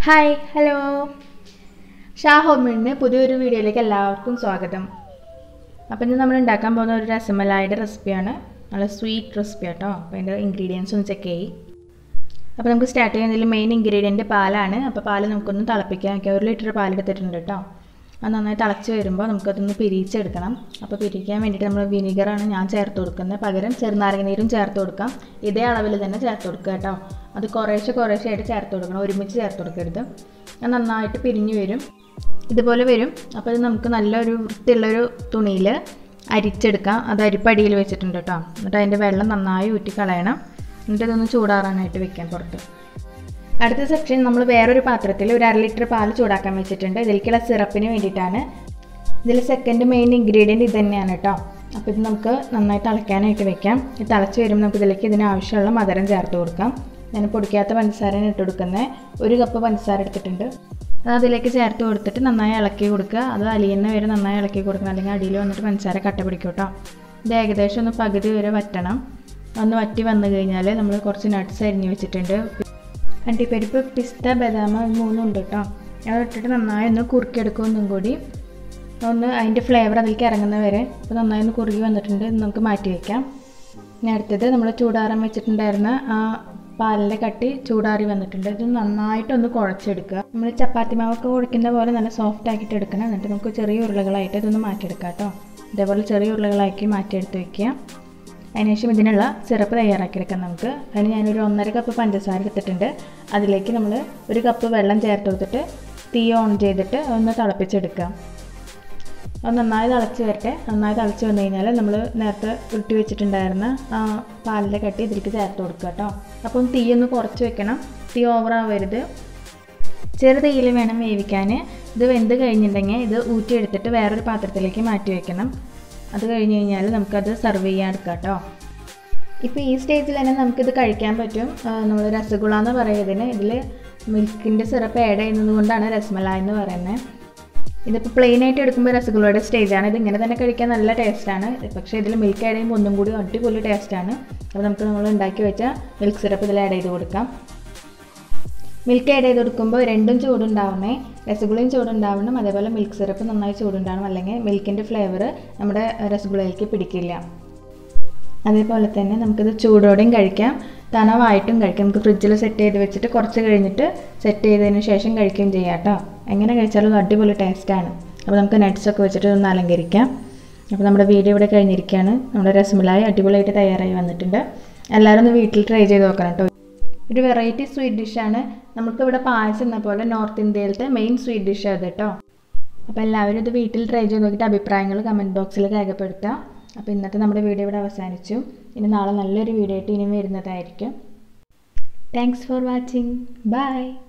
hi hello Shah ഹോമിൻ്റെ പുതിയൊരു വീഡിയോയിലേക്ക് എല്ലാവർക്കും സ്വാഗതം അപ്പോൾ ഇന്ന് നമ്മൾ ഉണ്ടാക്കാൻ പോകുന്ന ഒരു രസമലായുടെ റെസിപ്പിയാണ് നല്ല സ്വീറ്റ് റെസിപ്പി കേട്ടോ അപ്പോൾ അതിൻ്റെ ഇൻഗ്രീഡിയൻസ് ഒന്ന് ചെക്ക് ചെയ്യും അപ്പോൾ നമുക്ക് സ്റ്റാർട്ട് ചെയ്യുന്നതിൽ മെയിൻ ഇൻഗ്രീഡിയൻറ്റ് പാലാണ് അപ്പോൾ പാല് നമുക്കൊന്ന് തിളപ്പിക്കാൻ വയ്ക്കാം ഒരു ലിറ്റർ പാലെടുത്തിട്ടുണ്ട് കേട്ടോ അത് നന്നായി തിളച്ച് വരുമ്പോൾ നമുക്കതൊന്ന് പിരിച്ചെടുക്കണം അപ്പോൾ പിരിക്കാൻ വേണ്ടിയിട്ട് നമ്മൾ വിനീഗറാണ് ഞാൻ ചേർത്ത് കൊടുക്കുന്നത് പകരം ചെറുനാരങ്ങ നീരും ചേർത്ത് കൊടുക്കാം ഇതേ അളവിൽ തന്നെ ചേർത്ത് കൊടുക്കുക കേട്ടോ അത് കുറേശ്ശെ കുറേശ്ശെ ആയിട്ട് ചേർത്ത് കൊടുക്കണം ഒരുമിച്ച് ചേർത്ത് കൊടുക്കരുത് അത് നന്നായിട്ട് പിരിഞ്ഞ് വരും ഇതുപോലെ വരും അപ്പോൾ ഇത് നമുക്ക് നല്ലൊരു വൃത്തിയുള്ളൊരു തുണിയിൽ അരിച്ചെടുക്കാം അത് അരിപ്പടിയിൽ വെച്ചിട്ടുണ്ട് കേട്ടോ എന്നിട്ട് അതിൻ്റെ വെള്ളം നന്നായി ഊറ്റി കളയണം എന്നിട്ട് ഇതൊന്ന് ചൂടാറാനായിട്ട് വെക്കാം പുറത്ത് അടുത്ത സെക്ഷൻ നമ്മൾ വേറൊരു പാത്രത്തിൽ ഒരു അര ലിറ്റർ പാൽ ചൂടാക്കാൻ വെച്ചിട്ടുണ്ട് ഇതിലേക്കുള്ള സിറപ്പിന് വേണ്ടിയിട്ടാണ് ഇതിൽ സെക്കൻഡ് മെയിൻ ഇൻഗ്രീഡിയൻറ്റ് ഇത് തന്നെയാണ് കേട്ടോ അപ്പോൾ ഇത് നമുക്ക് നന്നായി തിളയ്ക്കാനായിട്ട് വെക്കാം ഇത് തിളച്ച് വരുമ്പോൾ നമുക്ക് ഇതിലേക്ക് ഇതിന് ആവശ്യമുള്ള മധുരം ചേർത്ത് കൊടുക്കാം ഞാൻ പൊടിക്കാത്ത പഞ്ചസാരയാണ് ഇട്ട് കൊടുക്കുന്നത് ഒരു കപ്പ് പഞ്ചസാര എടുത്തിട്ടുണ്ട് അത് അതിലേക്ക് ചേർത്ത് കൊടുത്തിട്ട് നന്നായി ഇളക്കി കൊടുക്കുക അത് അലിയുന്ന വരെ നന്നായി ഇളക്കി കൊടുക്കണം അല്ലെങ്കിൽ അടിയിൽ വന്നിട്ട് പഞ്ചസാര കട്ട പിടിക്കും കേട്ടോ ഇത് ഏകദേശം ഒന്ന് പകുതി വരെ വറ്റണം ഒന്ന് വറ്റി വന്നു കഴിഞ്ഞാൽ നമ്മൾ കുറച്ച് നട്ട്സ് അരിഞ്ഞ് വെച്ചിട്ടുണ്ട് അണ്ടിപ്പരിപ്പ് പിസ്ത ബദാം മൂന്നും ഉണ്ട് കേട്ടോ അത് ഇട്ടിട്ട് നന്നായി ഒന്ന് കുറുക്കിയെടുക്കും ഒന്നും കൂടി ഒന്ന് അതിൻ്റെ ഫ്ലേവർ അതിലേക്ക് ഇറങ്ങുന്ന വരെ അപ്പോൾ നന്നായി ഒന്ന് കുറുകി വന്നിട്ടുണ്ട് ഇത് നമുക്ക് മാറ്റി വയ്ക്കാം ഇനി അടുത്തത് നമ്മൾ ചൂടാറാൻ വെച്ചിട്ടുണ്ടായിരുന്ന ആ പാലിൻ്റെ കട്ടി ചൂടാറി വന്നിട്ടുണ്ട് ഇത് നന്നായിട്ടൊന്ന് കുഴച്ചെടുക്കുക നമ്മൾ ചപ്പാത്തി മാവൊക്കെ കുഴക്കുന്ന പോലെ നല്ല സോഫ്റ്റ് ആക്കിയിട്ട് എടുക്കണം എന്നിട്ട് നമുക്ക് ചെറിയ ഉരുളകളായിട്ട് ഇതൊന്ന് മാറ്റിയെടുക്കാം കേട്ടോ ഇതേപോലെ ചെറിയ ഉരുളകളാക്കി മാറ്റിയെടുത്ത് വയ്ക്കുക അതിനുശേഷം ഇതിനുള്ള സിറപ്പ് തയ്യാറാക്കിയെടുക്കാം നമുക്ക് അതിന് ഞാനൊരു ഒന്നര കപ്പ് പഞ്ചസാര എടുത്തിട്ടുണ്ട് അതിലേക്ക് നമ്മൾ ഒരു കപ്പ് വെള്ളം ചേർത്ത് കൊടുത്തിട്ട് തീ ഓൺ ചെയ്തിട്ട് ഒന്ന് തിളപ്പിച്ചെടുക്കാം അത് നന്നായി തിളച്ച് വരട്ടെ നന്നായി തിളച്ച് വന്നു കഴിഞ്ഞാൽ നമ്മൾ നേരത്തെ ഉരുട്ടി വെച്ചിട്ടുണ്ടായിരുന്ന ആ പാലിൻ്റെ കട്ടി ഇതിലേക്ക് ചേർത്ത് കൊടുക്കുക കേട്ടോ അപ്പം തീ ഒന്ന് കുറച്ച് വെക്കണം തീ ഓവറാവരുത് ചെറു തീയിൽ വേണം വേവിക്കാൻ ഇത് വെന്ത് കഴിഞ്ഞിട്ടുണ്ടെങ്കിൽ ഇത് ഊറ്റിയെടുത്തിട്ട് വേറൊരു പാത്രത്തിലേക്ക് മാറ്റി വെക്കണം അത് കഴിഞ്ഞ് കഴിഞ്ഞാൽ നമുക്കത് സെർവ് ചെയ്യാൻ എടുക്കാം കേട്ടോ ഇപ്പോൾ ഈ സ്റ്റേജിൽ തന്നെ നമുക്കിത് കഴിക്കാൻ പറ്റും നമ്മൾ രസഗുള എന്ന് പറയുന്നതിന് ഇതിൽ മിൽക്കിൻ്റെ സിറപ്പ് ആഡ് ചെയ്യുന്നത് കൊണ്ടാണ് രസമല എന്ന് പറയുന്നത് ഇതിപ്പോൾ പ്ലെയിൻ ആയിട്ട് എടുക്കുമ്പോൾ രസഗുളയുടെ സ്റ്റേജാണ് ഇത് ഇങ്ങനെ തന്നെ കഴിക്കാൻ നല്ല ടേസ്റ്റാണ് പക്ഷേ ഇതിൽ മിൽക്ക് ആഡ് ചെയ്യുമ്പോൾ ഒന്നും കൂടി അടിപൊളി ടേസ്റ്റാണ് അപ്പോൾ നമുക്ക് നമ്മൾ ഉണ്ടാക്കി വെച്ച മിൽക്ക് സിറപ്പ് ഇതിൽ ആഡ് ചെയ്ത് കൊടുക്കാം മിൽക്ക് ആഡ് ചെയ്ത് കൊടുക്കുമ്പോൾ രണ്ടും ചൂടുണ്ടാവണേ രസഗുളയും ചൂടുണ്ടാവണം അതേപോലെ മിൽക്ക് സിറപ്പ് നന്നായി ചൂടുണ്ടാവണം അല്ലെങ്കിൽ മിൽക്കിൻ്റെ ഫ്ലേവർ നമ്മുടെ രസഗുളയിലേക്ക് പിടിക്കില്ല അതേപോലെ തന്നെ നമുക്കിത് ചൂടോടെയും കഴിക്കാം തണവായിട്ടും കഴിക്കാം നമുക്ക് ഫ്രിഡ്ജിൽ സെറ്റ് ചെയ്ത് വെച്ചിട്ട് കുറച്ച് കഴിഞ്ഞിട്ട് സെറ്റ് ചെയ്തതിന് ശേഷം കഴിക്കുകയും ചെയ്യാം കേട്ടോ എങ്ങനെ കഴിച്ചാലും അടിപൊളി ടേസ്റ്റാണ് അപ്പോൾ നമുക്ക് നട്ട്സൊക്കെ വെച്ചിട്ട് ഒന്ന് അലങ്കരിക്കാം അപ്പോൾ നമ്മുടെ വീഡിയോ ഇവിടെ കഴിഞ്ഞിരിക്കുകയാണ് നമ്മുടെ രസമലായി അടിപൊളിയായിട്ട് തയ്യാറായി വന്നിട്ടുണ്ട് എല്ലാവരും ഒന്ന് വീട്ടിൽ ട്രൈ ചെയ്ത് നോക്കണം കേട്ടോ ഒരു വെറൈറ്റി സ്വീറ്റ് ഡിഷാണ് നമുക്കിവിടെ പായസം എന്ന പോലെ നോർത്ത് ഇന്ത്യയിലത്തെ മെയിൻ സ്വീറ്റ് ഡിഷ് അത് കേട്ടോ അപ്പോൾ എല്ലാവരും ഇത് വീട്ടിൽ ട്രൈ ചെയ്ത് നോക്കിയിട്ട് അഭിപ്രായങ്ങൾ കമൻറ്റ് ബോക്സിൽ രേഖപ്പെടുത്തുക അപ്പോൾ ഇന്നത്തെ നമ്മുടെ വീഡിയോ ഇവിടെ അവസാനിച്ചു ഇനി നാളെ നല്ലൊരു വീഡിയോ ആയിട്ട് ഇനി വരുന്നതായിരിക്കും താങ്ക്സ് ഫോർ വാച്ചിങ് ബൈ